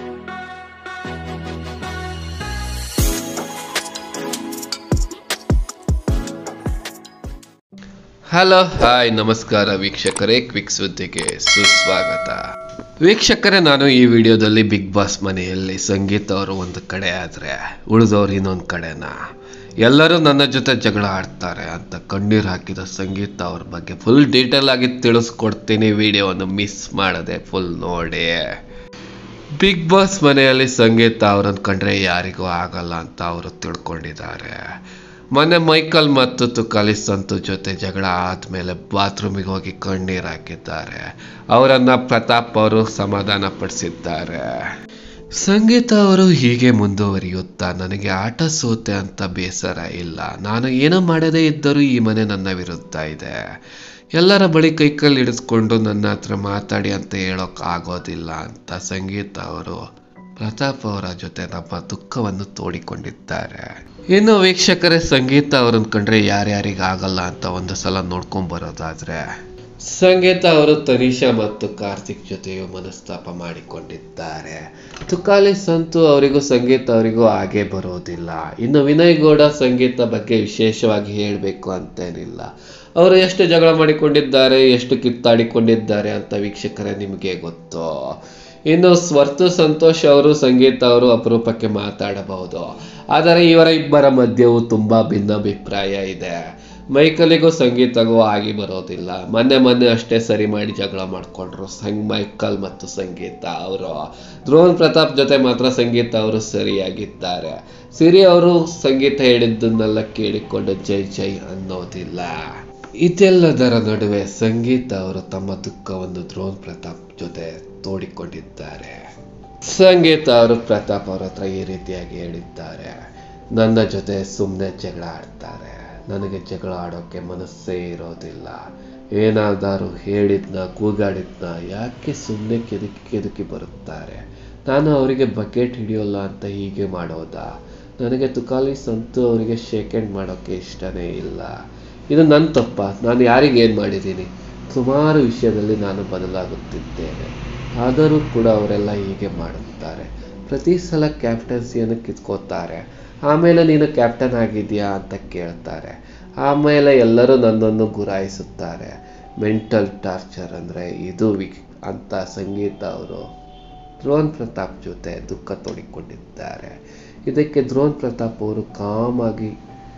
hello hi ನಮಸ್ಕಾರ ವೀಕ್ಷಕರೇ quick ಸುದ್ದಿಗೆ ಸುಸ್ವಾಗತ ವೀಕ್ಷಕರೇ ನಾನು ಈ ವಿಡಿಯೋದಲ್ಲಿ ಬಿಗ್ ಬಾಸ್ ಮನೆಯಲ್ಲಿ ಸಂಗೀತ ಅವರು ಒಂದು ಕಡೆ ಆದರೆ ಉಳಿದವ್ರು ಇನ್ನೊಂದು ಕಡೆನಾ ಎಲ್ಲರೂ ನನ್ನ ಜೊತೆ ಜಗಳ ಆಡ್ತಾರೆ ಅಂತ ಕಣ್ಣೀರು ಹಾಕಿದ ಸಂಗೀತ ಅವ್ರ ಬಗ್ಗೆ ಫುಲ್ ಡೀಟೇಲ್ ಆಗಿ ತಿಳಿಸ್ಕೊಡ್ತೀನಿ ವಿಡಿಯೋವನ್ನು ಮಿಸ್ ಮಾಡದೆ ಫುಲ್ ನೋಡಿ ಬಿಗ್ ಬಾಸ್ ಮನೆಯಲ್ಲಿ ಸಂಗೀತ ಅವ್ರನ್ನ ಕಂಡ್ರೆ ಯಾರಿಗೂ ಆಗಲ್ಲ ಅಂತ ಅವರು ತಿಳ್ಕೊಂಡಿದ್ದಾರೆ ಮೊನ್ನೆ ಮೈಕಲ್ ಮತ್ತು ತುಕಾಲಿ ಸಂತು ಜೊತೆ ಜಗಳ ಆದಮೇಲೆ ಬಾತ್ರೂಮಿಗೆ ಹೋಗಿ ಕಣ್ಣೀರು ಹಾಕಿದ್ದಾರೆ ಅವರನ್ನ ಪ್ರತಾಪ್ ಅವರು ಸಮಾಧಾನ ಪಡಿಸಿದ್ದಾರೆ ಸಂಗೀತ ಅವರು ಹೀಗೆ ಮುಂದುವರಿಯುತ್ತಾ ನನಗೆ ಆಟ ಸೋತೆ ಅಂತ ಬೇಸರ ಇಲ್ಲ ನಾನು ಏನೋ ಮಾಡದೇ ಇದ್ದರೂ ಈ ಮನೆ ನನ್ನ ವಿರುದ್ಧ ಇದೆ ಎಲ್ಲರ ಬಳಿ ಕೈಕಲ್ಲಿ ಹಿಡಿಸ್ಕೊಂಡು ನನ್ನ ಹತ್ರ ಮಾತಾಡಿ ಅಂತ ಹೇಳೋಕ್ ಆಗೋದಿಲ್ಲ ಅಂತ ಸಂಗೀತ ಅವರು ಪ್ರತಾಪ್ ಅವರ ಜೊತೆ ನಮ್ಮ ದುಃಖವನ್ನು ತೋಡಿಕೊಂಡಿದ್ದಾರೆ ಇನ್ನು ವೀಕ್ಷಕರೇ ಸಂಗೀತ ಅವರನ್ನ ಕಂಡ್ರೆ ಯಾರ್ಯಾರಿಗೆ ಆಗಲ್ಲ ಅಂತ ಒಂದು ಸಲ ನೋಡ್ಕೊಂಡ್ ಬರೋದಾದ್ರೆ ಸಂಗೀತ ಅವರು ತನಿಷಾ ಮತ್ತು ಕಾರ್ತಿಕ್ ಜೊತೆಯೂ ಮನಸ್ತಾಪ ಮಾಡಿಕೊಂಡಿದ್ದಾರೆ ತುಕಾಲಿ ಸಂತು ಅವರಿಗೂ ಸಂಗೀತ ಅವರಿಗೂ ಹಾಗೆ ಬರೋದಿಲ್ಲ ಇನ್ನು ವಿನಯ್ ಗೌಡ ಸಂಗೀತ ಬಗ್ಗೆ ವಿಶೇಷವಾಗಿ ಹೇಳಬೇಕು ಅಂತೇನಿಲ್ಲ ಅವರು ಎಷ್ಟು ಜಗಳ ಮಾಡಿಕೊಂಡಿದ್ದಾರೆ ಎಷ್ಟು ಕಿತ್ತಾಡಿಕೊಂಡಿದ್ದಾರೆ ಅಂತ ವೀಕ್ಷಕರೇ ನಿಮಗೆ ಗೊತ್ತು ಇನ್ನು ಸ್ವರ್ತು ಸಂತೋಷ್ ಅವರು ಸಂಗೀತ ಅವರು ಅಪರೂಪಕ್ಕೆ ಮಾತಾಡಬಹುದು ಆದರೆ ಇವರ ಇಬ್ಬರ ಮಧ್ಯೆಯೂ ತುಂಬಾ ಭಿನ್ನಾಭಿಪ್ರಾಯ ಇದೆ ಮೈಕಲಿಗೂ ಸಂಗೀತಗೂ ಆಗಿ ಬರೋದಿಲ್ಲ ಮೊನ್ನೆ ಮೊನ್ನೆ ಅಷ್ಟೇ ಸರಿ ಮಾಡಿ ಜಗಳ ಮಾಡ್ಕೊಂಡ್ರು ಸಂಗ್ ಮೈಕಲ್ ಮತ್ತು ಸಂಗೀತ ಅವರು ಧ್ರುವನ್ ಪ್ರತಾಪ್ ಜೊತೆ ಮಾತ್ರ ಸಂಗೀತ ಅವರು ಸರಿಯಾಗಿದ್ದಾರೆ ಸಿರಿ ಅವರು ಸಂಗೀತ ಹೇಳಿದ್ದನ್ನೆಲ್ಲ ಕೇಳಿಕೊಂಡು ಜೈ ಜೈ ಅನ್ನೋದಿಲ್ಲ ಇದೆಲ್ಲದರ ನಡುವೆ ಸಂಗೀತ ಅವರು ತಮ್ಮ ದುಃಖವನ್ನು ಧ್ರುವನ್ ಪ್ರತಾಪ್ ಜೊತೆ ತೋಡಿಕೊಂಡಿದ್ದಾರೆ ಸಂಗೀತ ಅವರು ಪ್ರತಾಪ್ ಅವ್ರ ಹತ್ರ ಈ ರೀತಿಯಾಗಿ ಹೇಳಿದ್ದಾರೆ ನನ್ನ ಜೊತೆ ಸುಮ್ಮನೆ ಜಗಳ ಆಡ್ತಾರೆ ನನಗೆ ಜಗಳ ಆಡೋಕ್ಕೆ ಮನಸ್ಸೇ ಇರೋದಿಲ್ಲ ಏನಾದರೂ ಹೇಳಿದ್ನ ಕೂಗಾಡಿದ್ನ ಯಾಕೆ ಸುಮ್ಮನೆ ಕೆದಕಿ ಕೆದಕಿ ಬರುತ್ತಾರೆ ನಾನು ಅವರಿಗೆ ಬಕೆಟ್ ಹಿಡಿಯೋಲ್ಲ ಅಂತ ಹೀಗೆ ಮಾಡೋದಾ ನನಗೆ ತುಕಾಲಿ ಸಂತು ಅವರಿಗೆ ಶೇಕೆಂಡ್ ಮಾಡೋಕ್ಕೆ ಇಷ್ಟನೇ ಇಲ್ಲ ಇದು ನನ್ನ ತಪ್ಪ ನಾನು ಯಾರಿಗೆ ಏನು ಮಾಡಿದ್ದೀನಿ ಸುಮಾರು ವಿಷಯದಲ್ಲಿ ನಾನು ಬದಲಾಗುತ್ತಿದ್ದೇನೆ ಆದರೂ ಕೂಡ ಅವರೆಲ್ಲ ಹೀಗೆ ಮಾಡುತ್ತಾರೆ ಪ್ರತಿ ಸಲ ಕ್ಯಾಪ್ಟನ್ಸಿಯನ್ನು ಕಿತ್ಕೋತಾರೆ ಆಮೇಲೆ ನೀನು ಕ್ಯಾಪ್ಟನ್ ಆಗಿದೆಯಾ ಅಂತ ಕೇಳ್ತಾರೆ ಆಮೇಲೆ ಎಲ್ಲರೂ ನನ್ನನ್ನು ಗುರಾಯಿಸುತ್ತಾರೆ ಮೆಂಟಲ್ ಟಾರ್ಚರ್ ಅಂದರೆ ಇದು ವಿ ಅಂತ ಸಂಗೀತ ಅವರು ಧ್ರುವನ್ ಪ್ರತಾಪ್ ಜೊತೆ ದುಃಖ ತೋಡಿಕೊಂಡಿದ್ದಾರೆ ಇದಕ್ಕೆ ಧ್ರುವನ್ ಪ್ರತಾಪ್ ಅವರು ಕಾಮಾಗಿ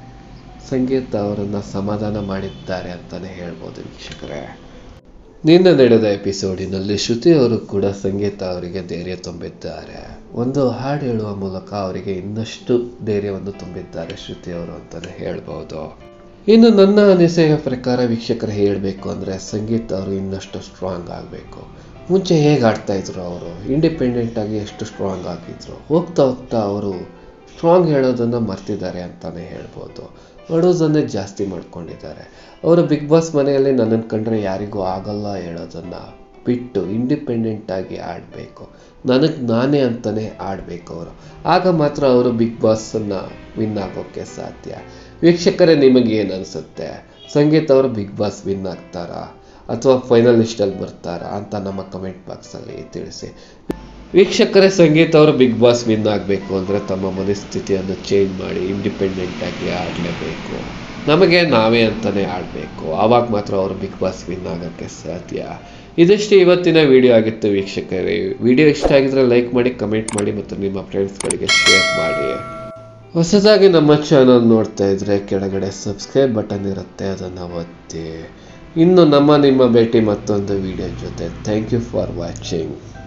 ಸಂಗೀತ ಅವರನ್ನು ಸಮಾಧಾನ ಮಾಡಿದ್ದಾರೆ ಅಂತಲೇ ಹೇಳ್ಬೋದು ವೀಕ್ಷಕರೇ ನಿನ್ನೆ ನಡೆದ ಎಪಿಸೋಡಿನಲ್ಲಿ ಶ್ರುತಿ ಅವರು ಕೂಡ ಸಂಗೀತ ಅವರಿಗೆ ಧೈರ್ಯ ತುಂಬಿದ್ದಾರೆ ಒಂದು ಹಾಡು ಹೇಳುವ ಮೂಲಕ ಅವರಿಗೆ ಇನ್ನಷ್ಟು ಧೈರ್ಯವನ್ನು ತುಂಬಿದ್ದಾರೆ ಶ್ರುತಿ ಅವರು ಅಂತಲೇ ಹೇಳ್ಬೋದು ಇನ್ನು ನನ್ನ ಅನಿಸಿಕೆ ಪ್ರಕಾರ ವೀಕ್ಷಕರು ಹೇಳಬೇಕು ಅಂದರೆ ಸಂಗೀತ ಅವರು ಇನ್ನಷ್ಟು ಸ್ಟ್ರಾಂಗ್ ಆಗಬೇಕು ಮುಂಚೆ ಹೇಗೆ ಆಡ್ತಾ ಇದ್ರು ಅವರು ಇಂಡಿಪೆಂಡೆಂಟ್ ಆಗಿ ಎಷ್ಟು ಸ್ಟ್ರಾಂಗ್ ಆಗಿದ್ರು ಹೋಗ್ತಾ ಹೋಗ್ತಾ ಅವರು ಸ್ಟ್ರಾಂಗ್ ಹೇಳೋದನ್ನು ಮರ್ತಿದ್ದಾರೆ ಅಂತಲೇ ಹೇಳ್ಬೋದು ಅಳೋದನ್ನೇ ಜಾಸ್ತಿ ಮಾಡ್ಕೊಂಡಿದ್ದಾರೆ ಅವರು ಬಿಗ್ ಬಾಸ್ ಮನೆಯಲ್ಲಿ ನನ್ನನ್ನು ಕಂಡ್ರೆ ಯಾರಿಗೂ ಆಗಲ್ಲ ಹೇಳೋದನ್ನು ಬಿಟ್ಟು ಇಂಡಿಪೆಂಡೆಂಟ್ ಆಗಿ ಆಡಬೇಕು ನನಗೆ ನಾನೇ ಅಂತಲೇ ಆಡಬೇಕು ಅವರು ಆಗ ಮಾತ್ರ ಅವರು ಬಿಗ್ ಬಾಸನ್ನು ವಿನ್ ಆಗೋಕ್ಕೆ ಸಾಧ್ಯ ವೀಕ್ಷಕರೇ ನಿಮಗೆ ಏನು ಅನಿಸುತ್ತೆ ಸಂಗೀತ ಅವರು ಬಿಗ್ ಬಾಸ್ ವಿನ್ ಆಗ್ತಾರಾ ಅಥವಾ ಫೈನಲ್ ಲಿಸ್ಟಲ್ಲಿ ಬರ್ತಾರಾ ಅಂತ ನಮ್ಮ ಕಮೆಂಟ್ ಬಾಕ್ಸಲ್ಲಿ ತಿಳಿಸಿ ವೀಕ್ಷಕರೇ ಸಂಗೀತ ಅವರು ಬಿಗ್ ಬಾಸ್ ವಿನ್ ಆಗಬೇಕು ಅಂದರೆ ತಮ್ಮ ಮನಸ್ಥಿತಿಯನ್ನು ಚೇಂಜ್ ಮಾಡಿ ಇಂಡಿಪೆಂಡೆಂಟ್ ಆಗಿ ಆಡಲೇಬೇಕು ನಮಗೆ ನಾವೇ ಅಂತಲೇ ಆಡಬೇಕು ಆವಾಗ ಮಾತ್ರ ಅವರು ಬಿಗ್ ಬಾಸ್ ವಿನ್ ಆಗೋಕ್ಕೆ ಸಾಧ್ಯ ಇದಿಷ್ಟು ಇವತ್ತಿನ ವಿಡಿಯೋ ಆಗಿತ್ತು ವೀಕ್ಷಕರೇ ವಿಡಿಯೋ ಇಷ್ಟ ಆಗಿದ್ರೆ ಲೈಕ್ ಮಾಡಿ ಕಮೆಂಟ್ ಮಾಡಿ ಮತ್ತು ನಿಮ್ಮ ಫ್ರೆಂಡ್ಸ್ಗಳಿಗೆ ಶೇರ್ ಮಾಡಿ ಹೊಸದಾಗಿ ನಮ್ಮ ಚಾನಲ್ ನೋಡ್ತಾ ಇದ್ರೆ ಕೆಳಗಡೆ ಸಬ್ಸ್ಕ್ರೈಬ್ ಬಟನ್ ಇರುತ್ತೆ ಅದನ್ನು ಒತ್ತಿ ಇನ್ನು ನಮ್ಮ ನಿಮ್ಮ ಭೇಟಿ ಮತ್ತೊಂದು ವಿಡಿಯೋ ಜೊತೆ ಥ್ಯಾಂಕ್ ಯು ಫಾರ್ ವಾಚಿಂಗ್